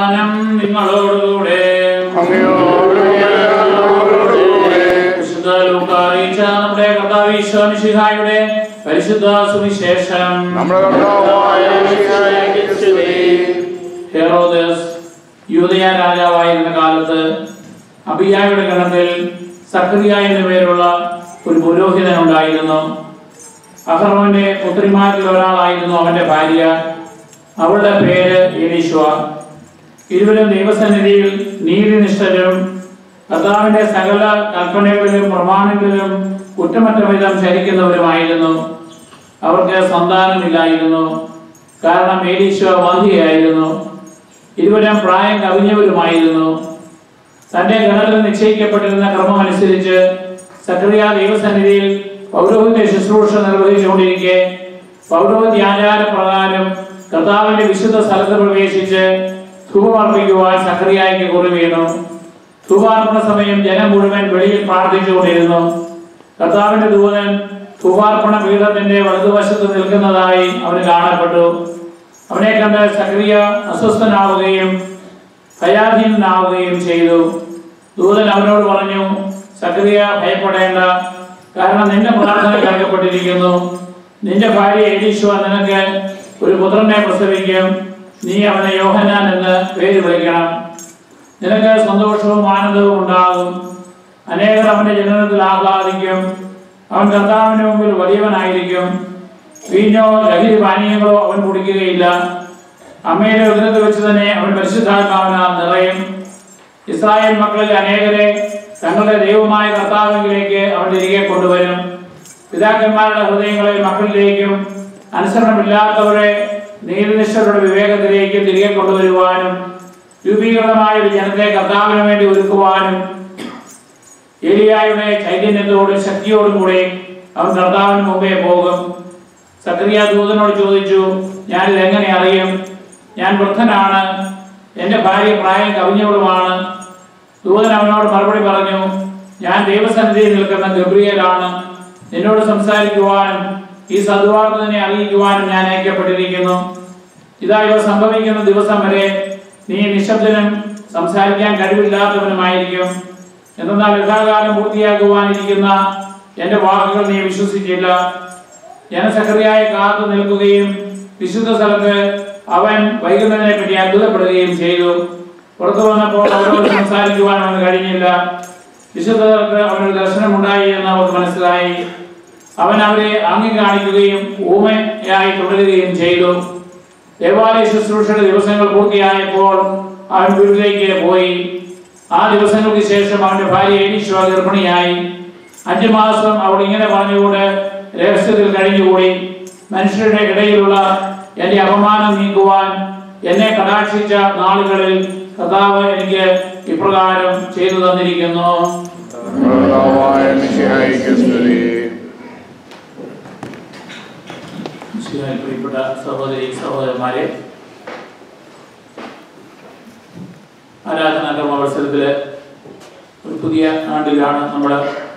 സമാധാനം നിങ്ങളോടുകൂടെ വിശുദ്ധ ലൂക്ക അറിയിച്ച നമ്മുടെ കർത്താവ് ഈശോ മിശിഹായുടെ പരിശുദ്ധ സുവിശേഷം നമ്മുടെ കർത്താവായ മിശിഹായ്ക്ക് സ്തുതി. ഹെറോദസ് യൂതയ രാജാവായിരുന്ന കാലത്ത് അബിയായുടെ ഗണത്തിൽ സക്രിയ എന്ന പേരുള്ള ഒരു പുരോഹിതൻ ഉണ്ടായിരുന്നു അഹർവന്റെ പുത്രിമാരിൽ ഒരാളായിരുന്നു അവന്റെ ഭാര്യ അവളുടെ പേര് എലീശ്വ ഇരുവരും ദൈവസന്നിധിയിൽ നീതിനിഷ്ഠരും കർത്താവിന്റെ സകല കൽപ്പനകളിലും പ്രമാണങ്ങളിലും കുറ്റമറ്റ വിധം ചരിക്കുന്നവരുമായിരുന്നു അവർക്ക് സന്താനമില്ലായിരുന്നു കാരണം ഏലീശ്വ വന്ധിയായിരുന്നു ഇരുവരും പ്രായം കവിഞ്ഞവരുമായിരുന്നു തന്റെ ഗണത്തിൽ നിശ്ചയിക്കപ്പെട്ടിരുന്ന ക്രമമനുസരിച്ച് സക്രിയ ദൈവസന്നിധിയിൽ പൗരോഹിത്യ ശുശ്രൂഷ നിർവഹിച്ചുകൊണ്ടിരിക്കെ പൗരോഹിത്യ ആചാര പ്രകാരം കർത്താവിന്റെ വിശുദ്ധ സ്ഥലത്ത് പ്രവേശിച്ച് ധൂപമർപ്പിക്കുവാൻ സക്രിയായ്ക്ക് കുറി വീണു ധൂപാർപ്പണ സമയം ജനം മുഴുവൻ വെളിയിൽ പ്രാർത്ഥിച്ചുകൊണ്ടിരുന്നു കർത്താവിന്റെ ദൂതൻ ധൂപാർപ്പണ പീഠത്തിന്റെ വലതുവശത്ത് നിൽക്കുന്നതായി അവന് കാണപ്പെട്ടു അവനെ കണ്ട് സക്രിയ അസ്വസ്ഥനാവുകയും ഭയാധീനാവുകയും ചെയ്തു ദൂതൻ അവനോട് പറഞ്ഞു സക്രിയ ഭയപ്പെടേണ്ട കാരണം നിന്റെ പ്രാർത്ഥന കേൾക്കപ്പെട്ടിരിക്കുന്നു നിന്റെ ഭാര്യ എലീശ്വ നിനക്ക് ഒരു പുത്രനെ പ്രസവിക്കും നീ അവനെ യോഹന്നാൻ എന്ന് പേര് വിളിക്കണം നിനക്ക് സന്തോഷവും ആനന്ദവും ഉണ്ടാകും അനേകർ അവന്റെ ജനനത്തിൽ ആഹ്ലാദിക്കും അവൻ കർത്താവിന്റെ മുമ്പിൽ വലിയവനായിരിക്കും വീഞ്ഞോ ലഹരി പാനീയങ്ങളോ അവൻ കുടിക്കുകയില്ല അമ്മയുടെ ഉദരത്ത് വെച്ച് തന്നെ അവൻ പരിശുദ്ധാത്മാവിനാൽ നിറയും ഇസ്രായേൽ മക്കളിൽ അനേകരെ തങ്ങളുടെ ദൈവമായ കർത്താവിലേക്ക് അവൻ തിരികെ കൊണ്ടുവരും പിതാക്കന്മാരുടെ ഹൃദയങ്ങളെ മക്കളിലേക്കും അനുസരണമില്ലാത്തവരെ നീതിനിഷ്ഠരുടെ വിവേകത്തിലേക്ക് തിരികെ കൊണ്ടുവരുവാനും രൂപീകൃതമായ ഒരു ജനത്തെ കർത്താവിന് വേണ്ടി ഒരുക്കുവാനും ഏലിയായുടെ ചൈതന്യത്തോടും ശക്തിയോടും കൂടെ അവൻ കർത്താവിന് മുമ്പേ പോകും സക്രിയ ദൂതനോട് ചോദിച്ചു ഞാനിത് എങ്ങനെ അറിയും ഞാൻ വൃദ്ധനാണ് എന്റെ ഭാര്യ പ്രായം കവിഞ്ഞവളുമാണ് ദൂതൻ അവനോട് മറുപടി പറഞ്ഞു ഞാൻ ദൈവസന്നിധിയിൽ നിൽക്കുന്ന ഗബ്രിയേലാണ് നിന്നോട് സംസാരിക്കുവാനും ഈ സദ്വാർത്ത തന്നെ അറിയിക്കുവാനും ഞാൻ അയക്കപ്പെട്ടിരിക്കുന്നു ഇതാ ഇവ സംഭവിക്കുന്ന ദിവസം വരെ നീ നിശബ്ദനും സംസാരിക്കാൻ കഴിവില്ലാത്തവനുമായിരിക്കും എന്നാൽ യഥാകാലം പൂർത്തിയാക്കുവാനിരിക്കുന്ന എന്റെ വാക്കുകൾ നീ വിശ്വസിച്ചില്ല ജനസക്രിയായി കാത്തു നിൽക്കുകയും വിശുദ്ധ സ്ഥലത്ത് അവൻ വൈകുന്നതിനെ പറ്റി അത്ഭുതപ്പെടുകയും ചെയ്തു പുറത്തു വന്നപ്പോൾ അവരോട് സംസാരിക്കുവാൻ അവന് കഴിഞ്ഞില്ല വിശുദ്ധ സ്ഥലത്ത് അവനൊരു ദർശനം ഉണ്ടായി എന്ന് അവർക്ക് മനസ്സിലായി അവൻ അവരെ ആംഗ്യം കാണിക്കുകയും ഊമയായി തുടരുകയും ചെയ്തു ദേവാലയ ശുശ്രൂഷയുടെ ദിവസങ്ങൾ പൂർത്തിയായപ്പോൾ അവൻ വീട്ടിലേക്ക് പോയി ആ ദിവസങ്ങൾക്ക് ശേഷം അവന്റെ ഭാര്യ എലീശ്വ ഗർഭിണിയായി അഞ്ചു മാസം അവൾ ഇങ്ങനെ പറഞ്ഞുകൊണ്ട് രഹസ്യത്തിൽ കഴിഞ്ഞുകൂടി മനുഷ്യരുടെ ഇടയിലുള്ള എന്റെ അപമാനം നീക്കുവാൻ എന്നെ കടാക്ഷിച്ച നാളുകളിൽ കഥാവ് എനിക്ക് ഇപ്രകാരം ചെയ്തു തന്നിരിക്കുന്നു കർത്താവായ മിശിഹായ്ക്ക് സ്തുതി. ഈശോയിൽ പ്രിയപ്പെട്ട സഹോദരി സഹോദരന്മാരെ ആരാധനാ കർമ്മ അവസരത്തില് ഒരു പുതിയ ആണ്ടിലാണ് നമ്മൾ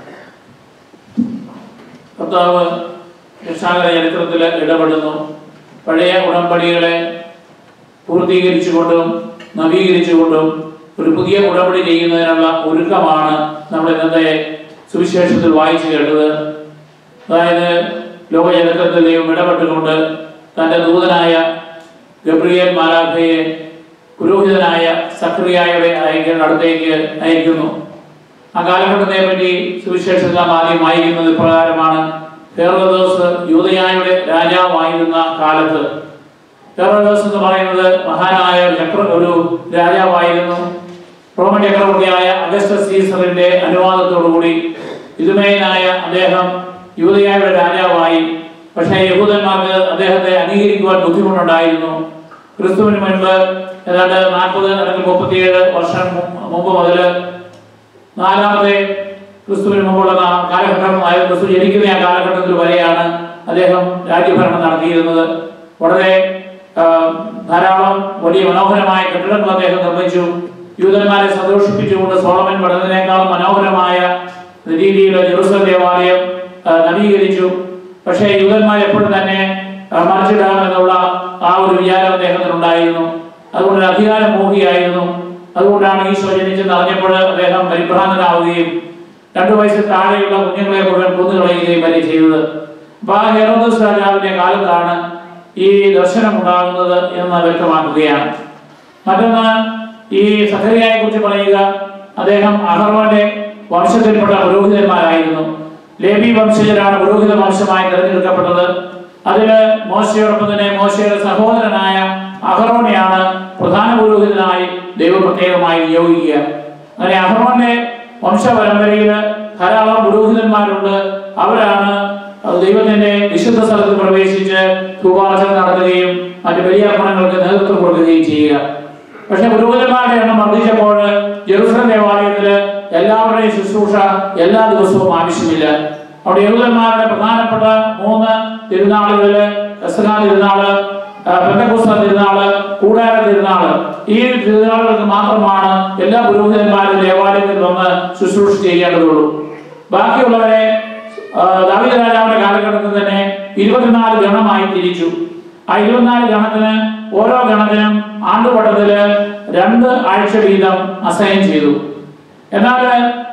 കർത്താവ് രക്ഷാകര ചരിത്രത്തിൽ ഇടപെടുന്നു പഴയ ഉടമ്പടികളെ പൂർത്തീകരിച്ചുകൊണ്ടും നവീകരിച്ചുകൊണ്ടും ഒരു പുതിയ ഉടമ്പടി ചെയ്യുന്നതിനുള്ള ഒരുക്കമാണ് നമ്മൾ ഇന്നത്തെ സുവിശേഷത്തിൽ വായിച്ചു കേട്ടത് അതായത് ലോകചരിത്രത്തിൽ ദൈവം ഇടപെട്ടുകൊണ്ട് തന്റെ ദൂതനായ ഗബ്രിയേൽ മാലാഖയെ പുരോഹിതനായ സക്രിയായുടെ അയക്കുന്ന അടുത്തേക്ക് അയക്കുന്നു ആ കാലഘട്ടത്തെ പറ്റി സുവിശേഷത്തിൽ നാം ആദ്യം വായിക്കുന്നത് ഇപ്രകാരമാണ് ഹെറോദോസ് യൂതയായുടെ രാജാവായിരുന്ന കാലത്ത് ഹെറോദോസ് എന്ന് പറയുന്നത് മഹാനായ ഒരു ചക്ര ഒരു രാജാവായിരുന്നു റോമൻ ചക്രവർത്തിയായ അഗസ്റ്റസ് സീസറിന്റെ അനുവാദത്തോടുകൂടി ഇതുമേനായ അദ്ദേഹം യൂതയായുടെ രാജാവായി പക്ഷേ യഹൂദന്മാർക്ക് അദ്ദേഹത്തെ അംഗീകരിക്കുവാൻ ബുദ്ധിമുട്ടുണ്ടായിരുന്നു ക്രിസ്തുവിന് മുൻപ് ഏതാണ്ട് നാൽപ്പത് അല്ലെങ്കിൽ മുപ്പത്തിയേഴ് വർഷം മു- മുമ്പ് മുതൽ നാലാമത്തെ ക്രിസ്തുവിന് മുമ്പുള്ള നാ- കാലഘട്ടം അതായത് ക്രിസ്തു ജനിക്കുന്ന ആ കാലഘട്ടത്തിൽ വരെയാണ് അദ്ദേഹം രാജ്യഭരണം നടത്തിയിരുന്നത് വളരെ ആ, ധാരാളം വലിയ മനോഹരമായ കെട്ടിടങ്ങൾ അദ്ദേഹം നിർമ്മിച്ചു യൂതന്മാരെ സന്തോഷിപ്പിച്ചുകൊണ്ട് സോളമൻ പണിതിനേക്കാളും മനോഹരമായ രീതിയിൽ ജെറുസലം ദേവാലയം ആ, നവീകരിച്ചു പക്ഷേ യൂതന്മാർ എപ്പോഴും തന്നെ ആ, മറിച്ചിടാമെന്നുള്ള ആ ഒരു വിചാരം അദ്ദേഹത്തിനുണ്ടായിരുന്നു അതുകൊണ്ട് ഒരു അധികാരമോഹിയായിരുന്നു അതുകൊണ്ടാണ് ഈശോ ജനിച്ചെന്ന് അറിഞ്ഞപ്പോൾ അദ്ദേഹം പരിഭ്രാന്തനാവുകയും രണ്ടു വയസ്സിൽ താഴെയുള്ള കുഞ്ഞുങ്ങളെ മുഴുവൻ കൊന്നുകളയുകയും വരെ ചെയ്തത് അപ്പൊ ആ ഹെറോദസ് രാജാവിന്റെ കാലത്താണ് ഈ ദർശനം ഉണ്ടാകുന്നത് എന്ന് വ്യക്തമാക്കുകയാണ് മറ്റൊന്ന് ഈ സഖറിയായെ കുറിച്ച് പറയുക അദ്ദേഹം അഹർവാന്റെ വംശത്തിൽപ്പെട്ട പുരോഹിതന്മാരായിരുന്നു ലേബി വംശജരാണ് പുരോഹിത വംശമായി തിരഞ്ഞെടുക്കപ്പെട്ടത് അതില് മോശയോടൊപ്പം തന്നെ മോശയുടെ സഹോദരനായ അഹറോനെയാണ് പ്രധാന പുരോഹിതനായി ദൈവം പ്രത്യേകമായി നിയോഗിക്കുക അങ്ങനെ അഹറോന്റെ വംശപരമ്പരയില് ധാരാളം പുരോഹിതന്മാരുണ്ട് അവരാണ് ദൈവത്തിന്റെ വിശുദ്ധ സ്ഥലത്ത് പ്രവേശിച്ച് ധൂപാർച്ചന നടത്തുകയും മറ്റ് ബലിയർപ്പണങ്ങൾക്ക് നേതൃത്വം കൊടുക്കുകയും ചെയ്യുക പക്ഷെ പുരോഹിതന്മാരുടെ എണ്ണം വർദ്ധിച്ചപ്പോൾ ജെറുസലം ദേവാലയത്തില് എല്ലാവരുടെയും ശുശ്രൂഷ എല്ലാ ദിവസവും ആവശ്യമില്ല അവിടെ യഹൂദന്മാരുടെ പ്രധാനപ്പെട്ട മൂന്ന് തിരുനാളുകളില് പെസഹാ തിരുനാള് ആ, പെന്തക്കോസ്ത തിരുനാള് കൂടാര തിരുനാള് ഈ തിരുനാളുകൾക്ക് മാത്രമാണ് എല്ലാ പുരോഹിതന്മാരും ദേവാലയത്തിൽ വന്ന് ശുശ്രൂഷ ചെയ്യേണ്ടതുള്ളൂ ബാക്കിയുള്ളവരെ ആ, ദാവീദ് രാജാവിന്റെ കാലഘട്ടത്തിൽ തന്നെ ഇരുപത്തിനാല് ഗണമായി തിരിച്ചു ആ ഇരുപത്തിനാല് ഗണത്തിന് ഓരോ ഗണത്തിനും ആണ്ടുപട്ടത്തില് രണ്ട് ആഴ്ച വീതം അസൈൻ ചെയ്തു എന്നാൽ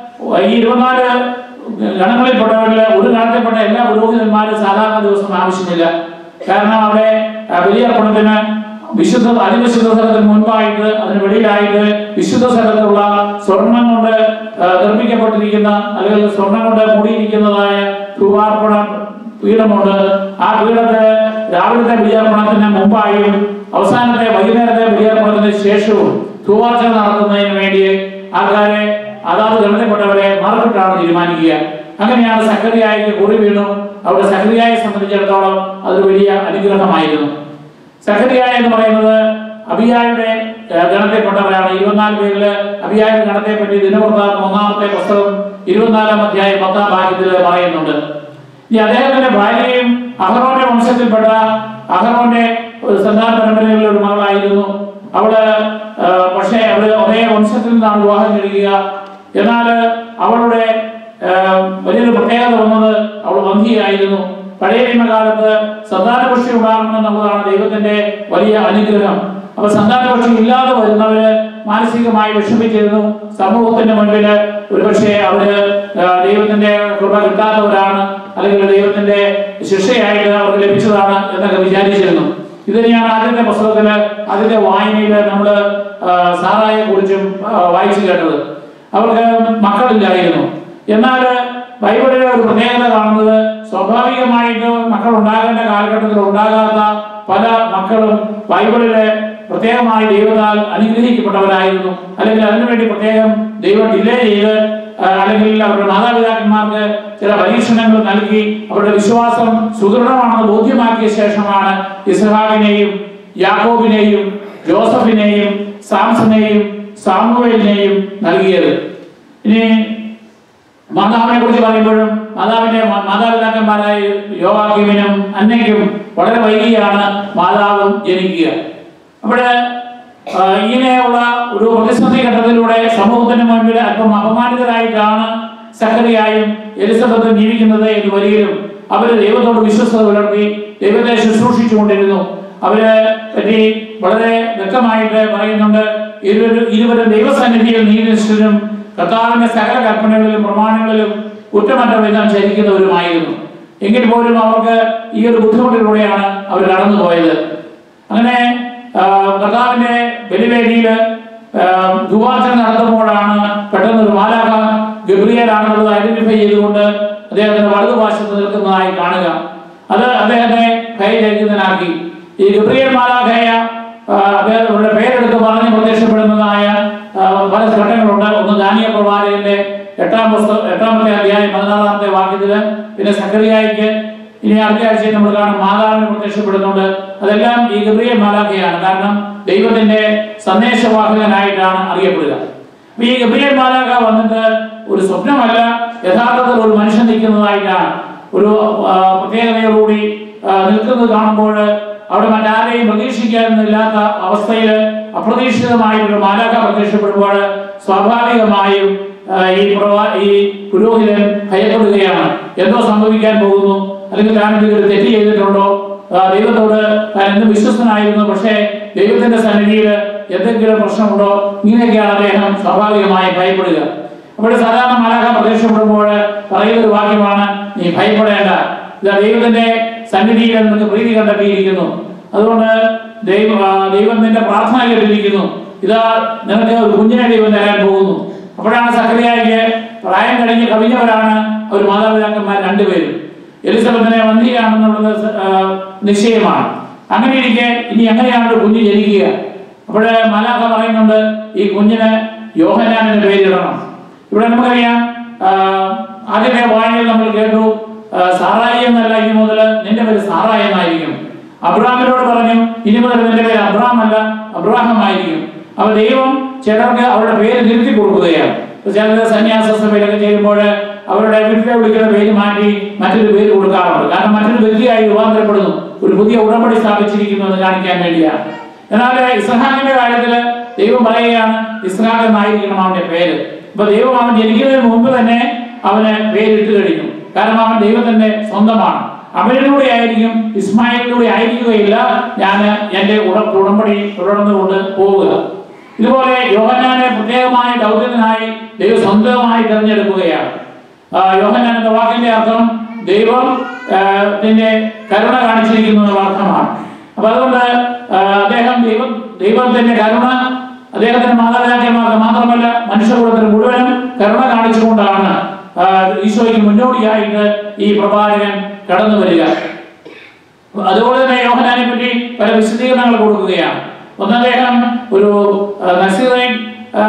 ഈ ഇരുപത്തിനാല് ഗണങ്ങളിൽപ്പെട്ടവരിൽ ഒരു ഗണത്തിൽപ്പെട്ട എല്ലാ പുരോഹിതന്മാരും സാധാരണ ദിവസം ആവശ്യമില്ല കാരണം അവിടെ ആ, ബലിയർപ്പണത്തിന് വിശുദ്ധ അതിവിശുദ്ധ സ്ഥലത്തിന് മുൻപായിട്ട് അതിന് വെളിയിലായിട്ട് വിശുദ്ധ സ്ഥലത്തുള്ള സ്വർണം കൊണ്ട് ആ, നിർമ്മിക്കപ്പെട്ടിരിക്കുന്ന അല്ലെങ്കിൽ സ്വർണം കൊണ്ട് മൂടിയിരിക്കുന്നതായ ധൂപാർപ്പണ പീഠമുണ്ട് ആ പീഠത്ത് രാവിലത്തെ ബലിയർപ്പണത്തിന് മുമ്പായും അവസാനത്തെ വൈകുന്നേരത്തെ ബലിയർപ്പണത്തിന് ശേഷവും ധൂപാർച്ചന നടത്തുന്നതിന് വേണ്ടി ആൾക്കാരെ അതാത് ഗണത്തിൽപ്പെട്ടവരെ മാർക്കിട്ടാണ് തീരുമാനിക്കുക അങ്ങനെയാണ് സക്രിയായിക്ക് കുറി വീണു അവിടെ സക്രിയായെ സംബന്ധിച്ചിടത്തോളം അതൊരു വലിയ അനുഗ്രഹമായിരുന്നു സഖരിയ എന്ന് പറയുന്നത് അബിയായുടെ ഏഹ്, ഗണത്തിൽപ്പെട്ടവരാണ് ഇരുപത്തിനാല് പേരില് അബിയായുടെ ഗണത്തെ പറ്റി ദിനവൃത്താന്തം ഒന്നാമത്തെ പുസ്തകം ഇരുപത്തിനാലാം അധ്യായം പത്താം ഭാഗ്യത്തിൽ പറയുന്നുണ്ട് ഈ അദ്ദേഹത്തിന്റെ ഭാര്യയും അഹറോന്റെ വംശത്തിൽപ്പെട്ട അഹറോന്റെ ഒരു സന്താന പരമ്പരയിലുള്ള ഒരു മകളായിരുന്നു അവള് ഏഹ്, പക്ഷേ അവള് ഒരേ വംശത്തിൽ നിന്നാണ് വിവാഹം കഴിക്കുക എന്നാൽ അവളുടെ ഏഹ്, വലിയൊരു പ്രത്യേകത വന്നത് അവൾ വന്ധിയായിരുന്നു പഴയ നിയമകാലത്ത് സന്താനപുഷ്ടി ഉണ്ടാകണമെന്നുള്ളതാണ് ദൈവത്തിന്റെ വലിയ അനുഗ്രഹം അപ്പൊ സന്താനപുഷ്ടി ഇല്ലാതെ വരുന്നവര് മാനസികമായി വിഷമിച്ചിരുന്നു സമൂഹത്തിന്റെ മുൻപില് ഒരുപക്ഷെ അവര് ആ, ദൈവത്തിന്റെ കൃപ കിട്ടാത്തവരാണ് അല്ലെങ്കിൽ ദൈവത്തിന്റെ ശിക്ഷയായിട്ട് അവർക്ക് ലഭിച്ചതാണ് എന്നൊക്കെ വിചാരിച്ചിരുന്നു ഇത് തന്നെയാണ് ആദ്യത്തെ പുസ്തകത്തില് ആദ്യത്തെ വായനയില് നമ്മള് ആ, സാറായെ കുറിച്ചും വായിച്ചു കേട്ടത് അവർക്ക് മക്കളില്ലായിരുന്നു എന്നാൽ ബൈബിളിലെ ഒരു പ്രത്യേകത കാണുന്നത് സ്വാഭാവികമായിട്ട് മക്കൾ ഉണ്ടാകേണ്ട കാലഘട്ടത്തിൽ ഉണ്ടാകാത്ത പല മക്കളും ബൈബിളിലെ പ്രത്യേകമായി ദൈവത്താൽ അനുഗ്രഹിക്കപ്പെട്ടവരായിരുന്നു അല്ലെങ്കിൽ അതിനുവേണ്ടി പ്രത്യേകം ദൈവം ഡിലേ ചെയ്ത് ആ, അല്ലെങ്കിൽ അവരുടെ മാതാപിതാക്കന്മാർക്ക് ചില പരീക്ഷണങ്ങൾ നൽകി അവരുടെ വിശ്വാസം സുദൃഢമാണെന്ന് ബോധ്യമാക്കിയ ശേഷമാണ് ഇസ്ഹാഖിനെയും യാക്കോബിനെയും ജോസഫിനെയും സാംസനെയും സാമുവേലിനെയും നൽകിയത് ഇനി മാതാവിനെ കുറിച്ച് പറയുമ്പോഴും മാതാവിന്റെ മാ- മാതാപിതാക്കന്മാരായ യോവാക്കിമിനും അന്നയ്ക്കും വളരെ വൈകിയാണ് മാതാവും ജനിക്കുക അവിടെ ആ, ഇങ്ങനെയുള്ള ഒരു പ്രതിസന്ധി ഘട്ടത്തിലൂടെ സമൂഹത്തിന് മുൻപിൽ അല്പം അപമാനിതരായിട്ടാണ് സക്കറിയായും എലിസബത്തും ജീവിക്കുന്നത് എന്ന് വരികയും അവര് ദൈവത്തോട് വിശ്വസ്തത പുലർത്തി ദൈവത്തെ ശുശ്രൂഷിച്ചുകൊണ്ടിരുന്നു അവരെ പറ്റി വളരെ വ്യക്തമായിട്ട് പറയുന്നുണ്ട് ഇരുവരും ഇരുവരും ദൈവസന്നിധിയിൽ നീതിനിഷ്ഠനും കർത്താവിന്റെ സകല കൽപ്പനകളിലും പ്രമാണങ്ങളിലും കുറ്റമറ്റ വിധം ചരിക്കുന്നവരുമായിരുന്നു എങ്കിൽ പോലും അവർക്ക് ഈ ഒരു ബുദ്ധിമുട്ടിലൂടെയാണ് അവർ കടന്നുപോയത് അങ്ങനെ ആ, കർത്താവിന്റെ ബലിവേദിയില് ദുവാർച്ചന നടത്തുമ്പോഴാണ് പെട്ടെന്ന് ഒരു മാലാഖ ഗബ്രിയലാണെന്നുള്ളത് ഐഡന്റിഫൈ ചെയ്തുകൊണ്ട് അദ്ദേഹത്തിന്റെ വലതുഭാഷത്ത് നിൽക്കുന്നതായി കാണുക അത് അദ്ദേഹത്തെ ഭയചരിതനാക്കി ഈ ഗബ്രിയൽ മാലാഖയ ആ, അദ്ദേഹത്തിന്റെ പേരെടുത്ത് പറഞ്ഞ് പ്രത്യക്ഷപ്പെടുന്നതായ ആ, പല ഘട്ടങ്ങളുണ്ട് ഒന്ന് ദാനിയ പ്രവാചകന്റെ എട്ടാം പുസ്തകം എട്ടാമത്തെ അധ്യായം പതിനാറാമത്തെ വാക്യത്തില് പിന്നെ സക്കറിയായിക്ക് ഇനി അടുത്ത ആഴ്ചയിൽ നമ്മൾ കാണും മാതാവിന് പ്രത്യക്ഷപ്പെടുന്നുണ്ട് അതെല്ലാം ഈ ഗബ്രിയൽ മാലാഖയാണ് കാരണം ദൈവത്തിന്റെ സന്ദേശവാഹകനായിട്ടാണ് അറിയപ്പെടുക അപ്പൊ ഈ ഗബ്രിയൽ മാലാഖ വന്നിട്ട് ഒരു സ്വപ്നമല്ല യഥാർത്ഥത്തിൽ ഒരു മനുഷ്യൻ നിൽക്കുന്നതായിട്ടാണ് ഒരു ആ, പ്രത്യേകതയോടുകൂടി ആ, നിൽക്കുന്നത് കാണുമ്പോൾ അവിടെ മറ്റാരെയും പ്രതീക്ഷിക്കാനില്ലാത്ത അവസ്ഥയിൽ അപ്രതീക്ഷിതമായി ഒരു മാലാഖ പ്രത്യക്ഷപ്പെടുമ്പോൾ സ്വാഭാവികമായും ആ, ഈ പ്രവാ ഈ പുരോഹിതൻ ഭയപ്പെടുകയാണ് എന്തോ സംഭവിക്കാൻ പോകുന്നു അല്ലെങ്കിൽ താൻ എന്തെങ്കിലും തെറ്റ് ചെയ്തിട്ടുണ്ടോ ആ, ദൈവത്തോട് താൻ എന്ത് വിശ്വസ്തനായിരുന്നു പക്ഷേ ദൈവത്തിന്റെ സന്നിധിയിൽ എന്തെങ്കിലും പ്രശ്നമുണ്ടോ ഇങ്ങനെയൊക്കെയാണ് അദ്ദേഹം സ്വാഭാവികമായി ഭയപ്പെടുക അപ്പോൾ സാധാരണ മലഹ പ്രത്യക്ഷപ്പെടുമ്പോൾ പറയുന്ന ഒരു വാക്യമാണ് നീ ഭയപ്പെടേണ്ട ഇതാ ദൈവത്തിന്റെ സന്നിധിയിൽ നിനക്ക് പ്രീതി കണ്ടെത്തിയിരിക്കുന്നു അതുകൊണ്ട് ദൈവം ആ, ദൈവം നിന്റെ പ്രാർത്ഥന കേട്ടിരിക്കുന്നു ഇതാ നിനക്ക് ഒരു കുഞ്ഞിനെ ദൈവം തരാൻ പോകുന്നു അപ്പോഴാണ് സക്രിയായിക്ക് പ്രായം കഴിഞ്ഞ് കവിഞ്ഞവരാണ് അവർ മാതാപിതാക്കന്മാർ രണ്ടുപേരും എലിസബത്തിനെ വന്ധിയാണെന്നുള്ളത് സ- ആ, നിശ്ചയമാണ് അങ്ങനെ ഇരിക്കെ ഇനി എങ്ങനെയാണ് ഒരു കുഞ്ഞ് ജനിക്കുക അപ്പോഴ് മലാഖ പറയുന്നുണ്ട് ഈ കുഞ്ഞിന് യോഹനാനിന്റെ പേരിടണം ഇവിടെ നമുക്കറിയാം ആ, ആദ്യത്തെ വായനയിൽ നമ്മൾ കേട്ടു ആ, സാറായി എന്നല്ല ഇനി മുതൽ നിന്റെ പേര് സാറായി എന്നായിരിക്കും അബ്രാമിനോട് പറഞ്ഞു ഇനി മുതൽ നിന്റെ പേര് അബ്രാം അല്ല അബ്രാഹം ആയിരിക്കും അപ്പൊ ദൈവം ചിലർക്ക് അവരുടെ പേര് തിരുത്തി കൊടുക്കുകയാണ് ഇപ്പൊ ചിലർ സന്യാസ സഭയിലൊക്കെ ചേരുമ്പോൾ അവരുടെ വീട്ടിലെ വിളിക്കുന്ന പേര് മാറ്റി മറ്റൊരു പേര് കൊടുക്കാറുണ്ട് കാരണം മറ്റൊരു വ്യക്തിയായി രൂപാന്തരപ്പെടുന്നു ഒരു പുതിയ ഉടമ്പടി സ്ഥാപിച്ചിരിക്കുന്നു എന്ന് കാണിക്കാൻ വേണ്ടിയാണ് എന്നാൽ ഇസ്ഹാഖിന്റെ കാര്യത്തില് ദൈവം പറയുകയാണ് ഇസ്ഹാഖ് എന്നായിരിക്കണം അവന്റെ പേര് അപ്പൊ ദൈവം അവൻ ജനിക്കുന്നതിന് മുമ്പ് തന്നെ അവന് പേരിട്ട് കഴിഞ്ഞു കാരണം അവൻ ദൈവത്തിന്റെ സ്വന്തമാണ് അവരിലൂടെ ആയിരിക്കും ഇസ്മായിലിലൂടെ ആയിരിക്കുകയില്ല ഞാൻ എന്റെ ഉട ഉടമ്പടി തുടർന്നുകൊണ്ട് പോവുക ഇതുപോലെ യോഹന്നാനെ പ്രത്യേകമായ ദൗത്യത്തിനായി ദൈവം സ്വന്തമായി തിരഞ്ഞെടുക്കുകയാണ് ആ, യോഹന്നാൻ എന്ന വാക്കിന്റെ അർത്ഥം ദൈവം ആ, ത്തിന്റെ കരുണ കാണിച്ചിരിക്കുന്നു എന്നുള്ള അർത്ഥമാണ് അപ്പൊ അതുകൊണ്ട് ആ, അദ്ദേഹം ദൈവം ദൈവത്തിന്റെ കരുണ അദ്ദേഹത്തിന്റെ മാതാപിതാക്കന്മാർക്ക് മാത്രമല്ല മനുഷ്യകുലത്തിന് മുഴുവനും കരുണ കാണിച്ചുകൊണ്ടാണ് ആ, ഈശോയ്ക്ക് മുന്നോടിയായിട്ട് ഈ പ്രവാചകൻ കടന്നു വരിക അതുപോലെ തന്നെ യോഹനാനെ പറ്റി പല വിശദീകരണങ്ങൾ കൊടുക്കുകയാണ് ഒന്ന് അദ്ദേഹം ഒരു ആ, നസീറൈൻ ആ,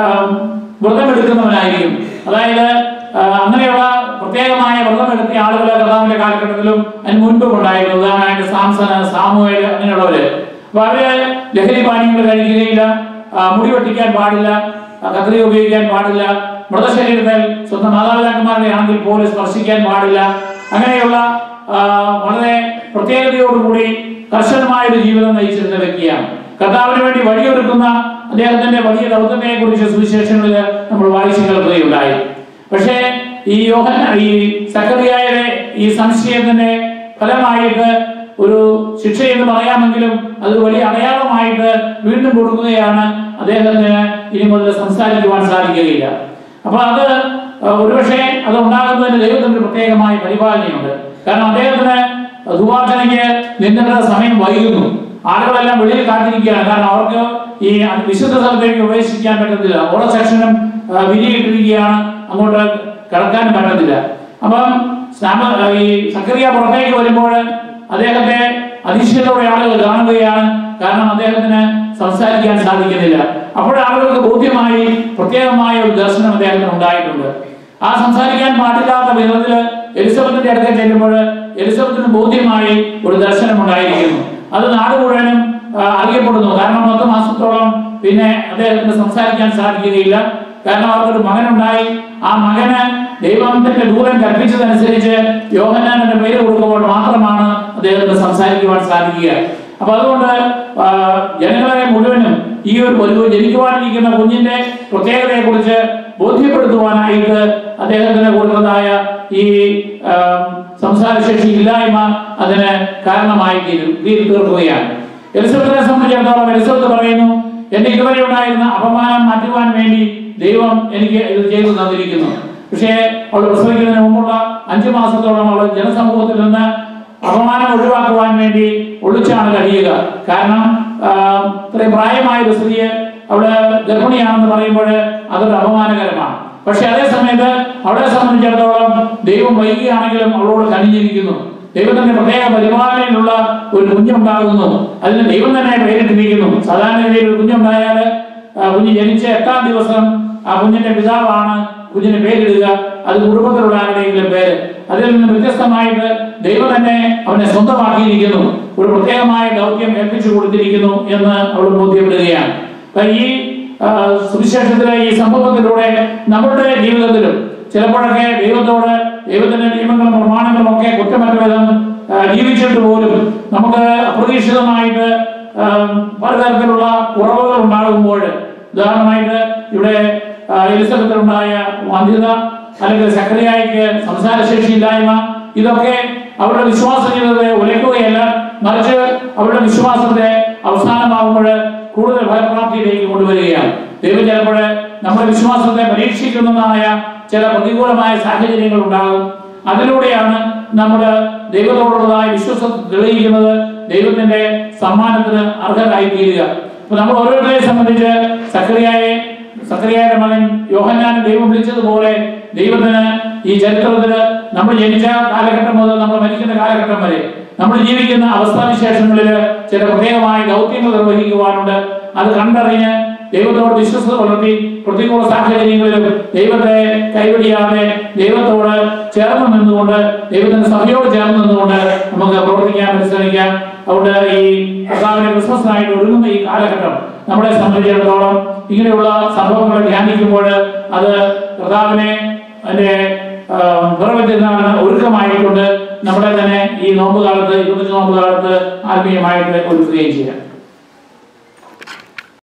വ്രതമെടുക്കുന്നവനായിരിക്കും അതായത് ആ, അങ്ങനെയുള്ള പ്രത്യേകമായ വ്രതമെടുത്തിയ ആളുകൾ കർത്താവിന്റെ കാലഘട്ടത്തിലും അതിന് മുൻപും ഉണ്ടായിരുന്നു ഉദാഹരണമായിട്ട് സാംസന് സാമുവേല് അങ്ങനെയുള്ളവര് അപ്പൊ അവര് ലഹരി പാനീയങ്ങൾ കഴിക്കുകയില്ല ആ, മുടി വെട്ടിക്കാൻ പാടില്ല ആ, കത്രി ഉപയോഗിക്കാൻ പാടില്ല മൃതശരീരത്തിൽ സ്വന്തം മാതാപിതാക്കന്മാരുടെ ആണെങ്കിൽ പോലും സ്പർശിക്കാൻ പാടില്ല അങ്ങനെയുള്ള ആ, വളരെ പ്രത്യേകതയോടുകൂടി കർശനമായ ഒരു ജീവിതം നയിച്ചിരുന്ന വ്യക്തിയാണ് കർത്താവിന് വേണ്ടി വഴിയൊരുക്കുന്ന അദ്ദേഹത്തിന്റെ വലിയ ദൗത്യത്തെ കുറിച്ച് സുവിശേഷങ്ങളിൽ നമ്മൾ വായിച്ചു കേൾക്കുകയുണ്ടായി പക്ഷേ ഈ യോഹൻ ഈ സക്കറിയായുടെ ഈ സംശയത്തിന്റെ ഫലമായിട്ട് ഒരു ശിക്ഷ എന്ന് പറയാമെങ്കിലും അത് വലിയ അടയാളമായിട്ട് വീണ്ടും കൊടുക്കുകയാണ് അദ്ദേഹത്തിന് ഇനി മുതൽ സംസാരിക്കുവാൻ സാധിക്കുകയില്ല അപ്പൊ അത് അഹ് ഒരുപക്ഷെ അത് ഉണ്ടാകുന്നതിന് ദൈവത്തിന്റെ ഒരു പ്രത്യേകമായ പരിപാലനയുണ്ട് കാരണം അദ്ദേഹത്തിന് ദുവാർച്ചനയ്ക്ക് നിന്നിട്ട് സമയം വൈകുന്നു ആളുകളെല്ലാം വെളിയിൽ കാത്തിരിക്കുകയാണ് കാരണം അവർക്ക് ഈ വിശുദ്ധ സ്ഥലത്തേക്ക് പ്രവേശിക്കാൻ പറ്റത്തില്ല ഓരോ സെക്ഷനും അഹ് വിരിയിട്ടിരിക്കുകയാണ് അങ്ങോട്ട് കടക്കാനും പറ്റത്തില്ല അപ്പം സ്നാപ- ഈ സക്കറിയ പുറത്തേക്ക് വരുമ്പോൾ അദ്ദേഹത്തെ അതിശയത്തോടെ ആളുകൾ കാണുകയാണ് കാരണം അദ്ദേഹത്തിന് സംസാരിക്കാൻ സാധിക്കുന്നില്ല അപ്പോൾ ആളുകൾക്ക് ബോധ്യമായി പ്രത്യേകമായ ഒരു ദർശനം അദ്ദേഹത്തിന് ഉണ്ടായിട്ടുണ്ട് ആ സംസാരിക്കാൻ പാടില്ലാത്ത വിധത്തിൽ എലിസബത്തിന്റെ അടുക്കൽ ചെല്ലുമ്പോൾ എലിസബത്തിന് ബോധ്യമായി ഒരു ദർശനം ഉണ്ടായിരിക്കുന്നു അത് നാട് മുഴുവനും ആ, അറിയപ്പെടുന്നു കാരണം പത്ത് മാസത്തോളം പിന്നെ അദ്ദേഹത്തിന് സംസാരിക്കാൻ സാധിക്കുകയില്ല കാരണം അവർക്കൊരു മകനുണ്ടായി ആ മകന് ദൈവത്തിന്റെ ദൂരം കൽപ്പിച്ചതനുസരിച്ച് യോഹന്നാൻ എന്ന പേര് കൊടുക്കുമ്പോൾ മാത്രമാണ് അദ്ദേഹത്തിന് സംസാരിക്കുവാൻ സാധിക്കുക അപ്പൊ അതുകൊണ്ട് ആ, ജനങ്ങളെ മുഴുവനും ഈ ഒരു ഒരു ജനിക്കുവാനിരിക്കുന്ന കുഞ്ഞിന്റെ പ്രത്യേകതയെ കുറിച്ച് ബോധ്യപ്പെടുത്തുവാനായിട്ട് അദ്ദേഹത്തിന് കൊടുക്കുന്നതായ ഈ ആ, സംസാരശേഷി ഇല്ലായ്മ അതിന് കാരണമായി തീരും തീ- തീർക്കുകയാണ് എലിസബത്തിനെ സംബന്ധിച്ചിടത്തോളം എലിസബത്ത് പറയുന്നു എന്റെ ഇതുവരെ ഉണ്ടായിരുന്ന അപമാനം മാറ്റുവാൻ വേണ്ടി ദൈവം എനിക്ക് ഇത് ചെയ്തു തന്നിരിക്കുന്നു പക്ഷേ അവൾ പ്രസവിക്കുന്നതിന് മുമ്പുള്ള അഞ്ചു മാസത്തോളം അവൾ ജനസമൂഹത്തിൽ നിന്ന് അപമാനം ഒഴിവാക്കുവാൻ വേണ്ടി ഒളിച്ചാണ് കഴിയുക കാരണം ആ, ഇത്രയും പ്രായമായ ഒരു സ്ത്രീയെ അവള് ഗർഭിണിയാണെന്ന് പറയുമ്പോൾ അതൊരു അപമാനകരമാണ് പക്ഷെ അതേ സമയത്ത് അവളെ സംബന്ധിച്ചിടത്തോളം ദൈവം വൈകിയാണെങ്കിലും അവളോട് കനിഞ്ഞിരിക്കുന്നു ദൈവത്തിന്റെ പ്രത്യേക പരിപാലനയിലുള്ള ഒരു കുഞ്ഞുണ്ടാകുന്നു അതിന് ദൈവം തന്നെ പേരിട്ടിരിക്കുന്നു സാധാരണ രീതിയിൽ ഒരു കുഞ്ഞുണ്ടായാൽ ആ, കുഞ്ഞ് ജനിച്ച എട്ടാം ദിവസം ആ കുഞ്ഞിന്റെ പിതാവാണ് കുഞ്ഞിന് പേരിടുക അത് കുടുംബത്തിലുള്ള ആരുടെയെങ്കിലും പേര് അതിൽ നിന്ന് വ്യത്യസ്തമായിട്ട് ദൈവം തന്നെ അവനെ സ്വന്തമാക്കിയിരിക്കുന്നു ഒരു പ്രത്യേകമായ ദൗത്യം ഏൽപ്പിച്ചു കൊടുത്തിരിക്കുന്നു എന്ന് അവൾ ബോധ്യപ്പെടുകയാണ് അപ്പൊ ഈ ആ, സുവിശേഷത്തിലെ ഈ സംഭവത്തിലൂടെ നമ്മുടെ ജീവിതത്തിലും ചിലപ്പോഴൊക്കെ ദൈവത്തോട് ദൈവത്തിന്റെ നിയമങ്ങളും പ്രമാണങ്ങളും ഒക്കെ കുറ്റമറ്റ വിധം ആ, ജീവിച്ചിട്ട് പോലും നമുക്ക് അപ്രതീക്ഷിതമായിട്ട് ആ, പലതരത്തിലുള്ള കുറവുകൾ ഉണ്ടാകുമ്പോൾ ഉദാഹരണമായിട്ട് ഇവിടെ ആ, എലിസബത്തിലുണ്ടായ വന്ധ്യത അല്ലെങ്കിൽ സക്രിയായിക്ക് സംസാരശേഷി ഇല്ലായ്മ ഇതൊക്കെ അവരുടെ വിശ്വാസ ജീവിതത്തെ ഉലയ്ക്കുകയല്ല മറിച്ച് അവരുടെ വിശ്വാസത്തെ അവസാനമാകുമ്പോൾ കൂടുതൽ ഫലപ്രാപ്തിയിലേക്ക് കൊണ്ടുവരികയാണ് ദൈവം ചിലപ്പോൾ നമ്മുടെ വിശ്വാസത്തെ പരീക്ഷിക്കുന്നതായ ചില പ്രതികൂലമായ സാഹചര്യങ്ങൾ ഉണ്ടാകും അതിലൂടെയാണ് നമ്മൾ ദൈവത്തോടുള്ളതായ വിശ്വാസം തെളിയിക്കുന്നത് ദൈവത്തിന്റെ സമ്മാനത്തിന് അർഹരായി തീരുക അപ്പൊ നമ്മൾ ഓരോരുത്തരെ സംബന്ധിച്ച് സക്രിയായെ സക്രിയായുടെ മകൻ യോഹന്നാൻ ദൈവം വിളിച്ചതുപോലെ ദൈവത്തിന് ഈ ചരിത്രത്തിൽ നമ്മൾ ജനിച്ച കാലഘട്ടം മുതൽ നമ്മൾ മരിക്കുന്ന കാലഘട്ടം വരെ നമ്മൾ ജീവിക്കുന്ന അവസ്ഥാവിശേഷങ്ങളിൽ ചില പ്രത്യേകമായ ദൗത്യങ്ങൾ നിർവഹിക്കുവാനുണ്ട് അത് കണ്ടറിഞ്ഞ് ദൈവത്തോട് വിശ്വസത പുലർത്തി പ്രതികൂല സാഹചര്യങ്ങളിലും ദൈവത്തെ കൈവിടിയാതെ ദൈവത്തോട് ചേർന്ന് നിന്നുകൊണ്ട് ദൈവത്തിന്റെ സഭയോട് ചേർന്ന് നിന്നുകൊണ്ട് നമുക്ക് പ്രവർത്തിക്കാൻ പരിശ്രമിക്കാം അതുകൊണ്ട് ഈ കർത്താവിന്റെ ക്രിസ്മസിനായിട്ട് ഒരുങ്ങുന്ന ഈ കാലഘട്ടം നമ്മളെ സംബന്ധിച്ചിടത്തോളം ഇങ്ങനെയുള്ള സംഭവങ്ങൾ ധ്യാനിക്കുമ്പോൾ അത് കർത്താവിനെ അതിന്റെ പിറവെത്തുന്നതാണ് ഒരുക്കമായിക്കൊണ്ട് നമ്മളെ തന്നെ ഈ നോമ്പ് കാലത്ത് ഇരുപത്തഞ്ച് നോമ്പ് കാലത്ത് ആത്മീയമായിട്ട് ഒരുക്കുകയും ചെയ്യാം